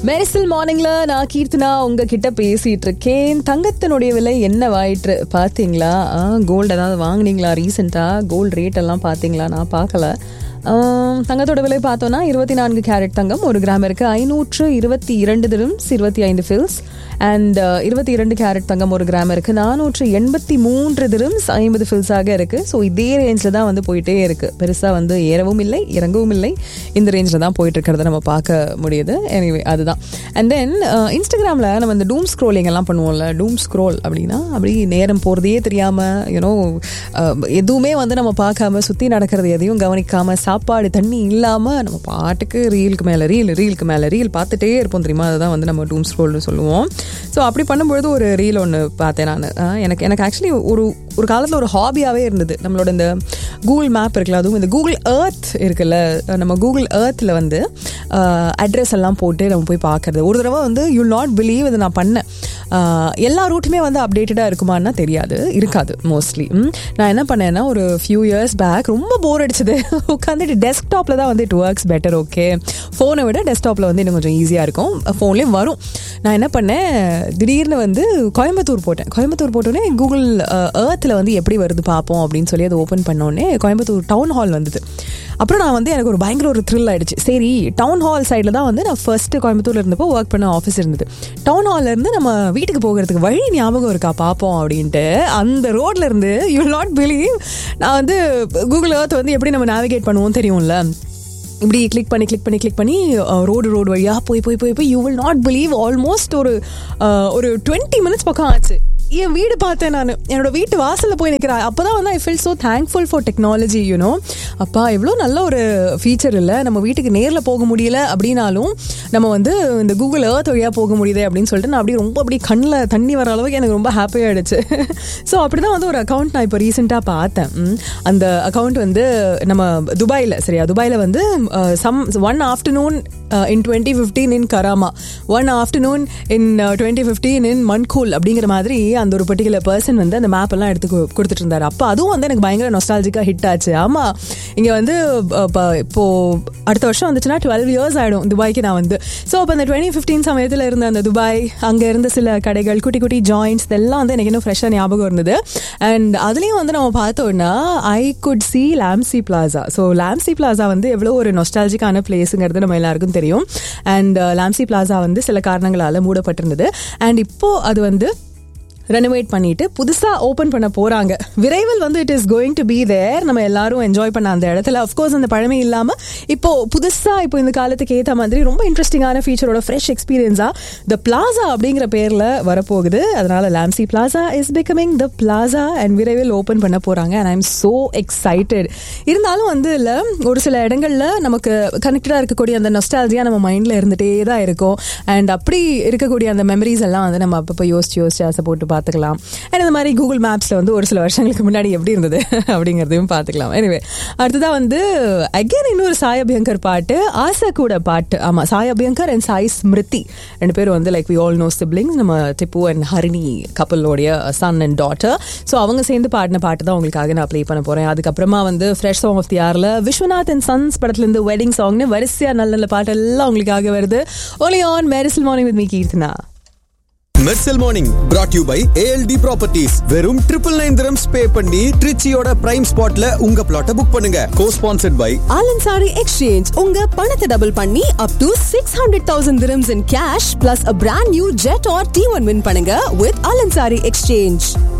மெரிசல் மார்னிங்ல நான் கீர்த்தனா உங்ககிட்ட பேசிட்டு இருக்கேன் தங்கத்தினுடைய விலை என்னவாயிற்று பாத்தீங்களா கோல்டு ஏதாவது வாங்குனீங்களா ரீசெண்டா கோல்டு ரேட் எல்லாம் பாத்தீங்களா நான் பார்க்கல ஆம், தங்கத்தோட விலை பார்த்தோம்னா இருபத்தி நான்கு கேரட் தங்கம் ஒரு கிராமிற்கு ஐநூற்று இருபத்தி இரண்டு திரம்ஸ் இருபத்தி ஐந்து ஃபில்ஸ் அண்ட் இருபத்தி இரண்டு கேரட் தங்கம் ஒரு கிராமிற்கு நானூற்று எண்பத்தி மூன்று திரம்ஸ் ஐம்பது ஃபில்ஸாக இருக்கு ஸோ இதே ரேஞ்சில் தான் வந்து போயிட்டே இருக்கு பெருசாக வந்து ஏறவும் இல்லை இறங்கவும் இல்லை இந்த ரேஞ்சில் தான் போயிட்டு இருக்கிறத நம்ம பார்க்க முடியுது எனிவே அதுதான் அண்ட் தென் இன்ஸ்டாகிராமில் நம்ம இந்த டூம் ஸ்க்ரோலிங் எல்லாம் பண்ணுவோம்ல டூம் ஸ்க்ரோல் அப்படின்னா அப்படி நேரம் போகிறதையே தெரியாமல் யூனோ எதுவுமே வந்து நம்ம பார்க்காம சுற்றி நடக்கிறது எதையும் கவனிக்காம சாப்பாடு தண்ணி இல்லாமல் நம்ம பாட்டுக்கு ரீலுக்கு மேலே ரீல் ரீலுக்கு மேலே ரீல் பார்த்துட்டே இருப்போம் தெரியுமா அதுதான் வந்து நம்ம டூம் ஸ்க்ரோல்னு சொல்லுவோம் ஸோ அப்படி பண்ணும்பொழுது ஒரு ரீல் ஒன்று பார்த்தேன் நான் எனக்கு எனக்கு ஆக்சுவலி ஒரு ஒரு காலத்தில் ஒரு ஹாபியாகவே இருந்தது நம்மளோட இந்த கூகுள் மேப் இருக்குல்ல அதுவும் இந்த கூகுள் எர்த் இருக்குல்ல நம்ம கூகுள் எர்த்தில் வந்து அட்ரஸ் எல்லாம் போட்டு நம்ம போய் பார்க்கறது ஒரு தடவை வந்து யூ நாட் பிலீவ் இது நான் பண்ணேன் ஆஹ் எல்லா ரூட்டுமே வந்து அப்டேட்டடாக இருக்குமான்னா தெரியாது இருக்காது மோஸ்ட்லி நான் என்ன பண்ணேன்னா ஒரு ஃபியூ இயர்ஸ் பேக் ரொம்ப போர் அடிச்சது உட்காந்துட்டு டெஸ்க்டாப்பில் தான் வந்து இட் ஒர்க்ஸ் பெட்டர் ஓகே ஃபோனை விட டெஸ்க்டாப்பில் வந்து இன்னும் கொஞ்சம் ஈஸியாக இருக்கும் ஃபோன்லேயும் வரும் நான் என்ன பண்ணேன் திடீர்னு வந்து கோயம்புத்தூர் போட்டேன் கோயம்புத்தூர் போட்டோன்னே கூகுள் ஏர்த்தில் வந்து எப்படி வருது பார்ப்போம் அப்படின்னு சொல்லி அதை ஓப்பன் பண்ணோடனே கோயம்புத்தூர் டவுன் ஹால் வந்தது அப்புறம் நான் வந்து எனக்கு ஒரு பயங்கர ஒரு த்ரில் ஆயிடுச்சு சரி டவுன் ஹால் சைடில் தான் வந்து நான் ஃபர்ஸ்ட் கோயம்புத்தூர்ல இருந்தப்போ ஒர்க் பண்ண ஆஃபீஸ் இருந்தது டவுன் ஹால்ல இருந்து நம்ம வீட்டுக்கு போகிறதுக்கு வழி ஞாபகம் இருக்கா பார்ப்போம் அப்படின்ட்டு அந்த ரோட்ல இருந்து யூ நாட் பிலீவ் நான் வந்து கூகுள் ஏர்த் வந்து எப்படி நம்ம நேவிகேட் பண்ணுவோம் தெரியும்ல இப்படி கிளிக் பண்ணி கிளிக் பண்ணி கிளிக் பண்ணி ரோடு ரோடு வழியாக போய் போய் போய் போய் you will not believe almost ஒரு அஹ், ஒரு டுவெண்ட்டி மினிட்ஸ் பக்கம் ஆச்சு என் வீடு பார்த்தேன் நான் என்னோட வீட்டு வாசலில் போய் நிற்கிறேன் அப்போ தான் வந்து I feel so thankful for technology you know அப்பா எவ்வளோ நல்ல ஒரு ஃபீச்சர் இல்லை நம்ம வீட்டுக்கு நேரில் போக முடியல அப்படின்னாலும் நம்ம வந்து இந்த கூகுள் ஏர்த் வழியாக போக முடியுது அப்படின்னு சொல்லிட்டு நான் அப்படியே ரொம்ப அப்படி கண்ணில் தண்ணி வர அளவுக்கு எனக்கு ரொம்ப ஹாப்பியாகிடுச்சு ஸோ அப்படி தான் வந்து ஒரு அக்கௌண்ட் நான் இப்போ ரீசெண்டாக பார்த்தேன் ம். அந்த அக்கௌண்ட் வந்து நம்ம துபாயில் சரியா துபாயில் வந்து some one afternoon in twenty fifteen in Karama one afternoon in twenty fifteen in Mankool அப்படிங்கிற மாதிரி அந்த ஒரு பர்டிகுலர் பர்சன் வந்து அந்த மேப் எல்லாம் எடுத்து கு- கொடுத்துட்டு இருந்தாரு அப்போ அதுவும் வந்து எனக்கு பயங்கர நொஸ்டாலஜிக்காக ஹிட் ஆச்சு ஆமாம் இங்கே வந்து அஹ், ப- இப்போ அடுத்த வருஷம் வந்துச்சுன்னா டுவெல் இயர்ஸ் ஆகிடும் துபாய்க்கு நான் வந்து ஸோ அப்போ அந்த டுவெண்ட்டி ஃபிஃப்டீன் சமயத்தில் இருந்த அந்த துபாய் அங்கே இருந்த சில கடைகள் குட்டி குட்டி ஜாயின்ட்ஸ் இதெல்லாம் வந்து எனக்கு இன்னும் ஃப்ரெஷ்ஷாக ஞாபகம் இருந்தது அண்ட் அதுலேயும் வந்து நம்ம பார்த்தோம்னா I could see Lamcy Plaza so Lamcy Plaza வந்து எவ்வளோ ஒரு நொஸ்டாலஜிக்கான பிளேஸுங்கிறது நம்ம எல்லாருக்கும் தெரியும் அண்ட் லாம்சி பிளாசா வந்து சில காரணங்களால் மூடப்பட்டிருந்தது அண்ட் இப்போ அது வந்து ரெனோவேட் பண்ணிட்டு புதுசா ஓபன் பண்ண போறாங்க விரைவில் வந்து it is going to be there நம்ம எல்லாரும் என்ஜாய் பண்ண அந்த இடத்துல அஃப்கோர்ஸ் அந்த பழமை இல்லாம இப்போ புதுசா இப்போ இந்த காலத்துக்கு ஏத்த மாதிரி ரொம்ப இன்ட்ரெஸ்டிங்கான ஃபீச்சரோட ஃப்ரெஷ் எக்ஸ்பீரியன்ஸா த பிளாசா அப்படிங்கிற பேர்ல வரப்போகுது அதனால Lamcy Plaza is becoming the plaza and விரைவில் ஓபன் பண்ண போறாங்க and I am so excited இருந்தாலும் வந்து இல்ல ஒரு சில இடங்கள்ல நமக்கு கனெக்டடா இருக்கக்கூடிய அந்த நொஸ்டாலஜியா நம்ம மைண்ட்ல இருந்துட்டே தான் இருக்கும் அண்ட் அப்படி இருக்கக்கூடிய அந்த மெமரிஸ் எல்லாம் வந்து நம்ம அப்பப்போ யோசிச்சு யோசிச்சு ஆசை போட்டு பார்த்துக்கலாம் அண்ட் இந்த மாதிரி கூகுள் மேப்ஸ்ல வந்து ஒரு சில வருஷங்களுக்கு முன்னாடி எப்படி இருந்தது அப்படிங்கிறதையும் பார்த்துக்கலாம் எனிவே அடுத்ததா வந்து அகைன் இன்னொரு சாய் அபியங்கர் பாட்டு ஆசை கூட பாட்டு ஆமா சாய் அபியங்கர் அண்ட் சாய் ஸ்மிருதி ரெண்டு பேரும் வந்து like we all know siblings நம்ம திப்பு அண்ட் ஹரிணி கப்பலோடைய சன் அண்ட் டாட்டர் ஸோ அவங்க சேர்ந்து பாடின பாட்டு தான் உங்களுக்காக நான் ப்ளே பண்ண போறேன் அதுக்கப்புறமா வந்து ஃப்ரெஷ் சாங் ஆஃப் தி இயர்ல விஸ்வநாத் அண்ட் சன்ஸ் படத்துல இருந்து வெட்டிங் சாங்னு வரிசையா நல்ல நல்ல பாட்டு எல்லாம் உங்களுக்காக வருது Oli on Mersal morning with me Keerthana Mersal morning brought you by ALT properties வெறும் ட்ரிபிள் நைன் திரம்ஸ் பே பண்ணி ட்ரிச்சியோட பிரைம் ஸ்பாட்ல உங்க பிளாட்டை புக் பண்ணுங்க co sponsored by Al Ansari exchange உங்க பணத்தை டபுள் பண்ணி up to six hundred thousand dirhams in cash plus a brand new Jetour T one win பண்ணுங்க வித் ஆலன்சாரி எக்ஸ்சேஞ்ச்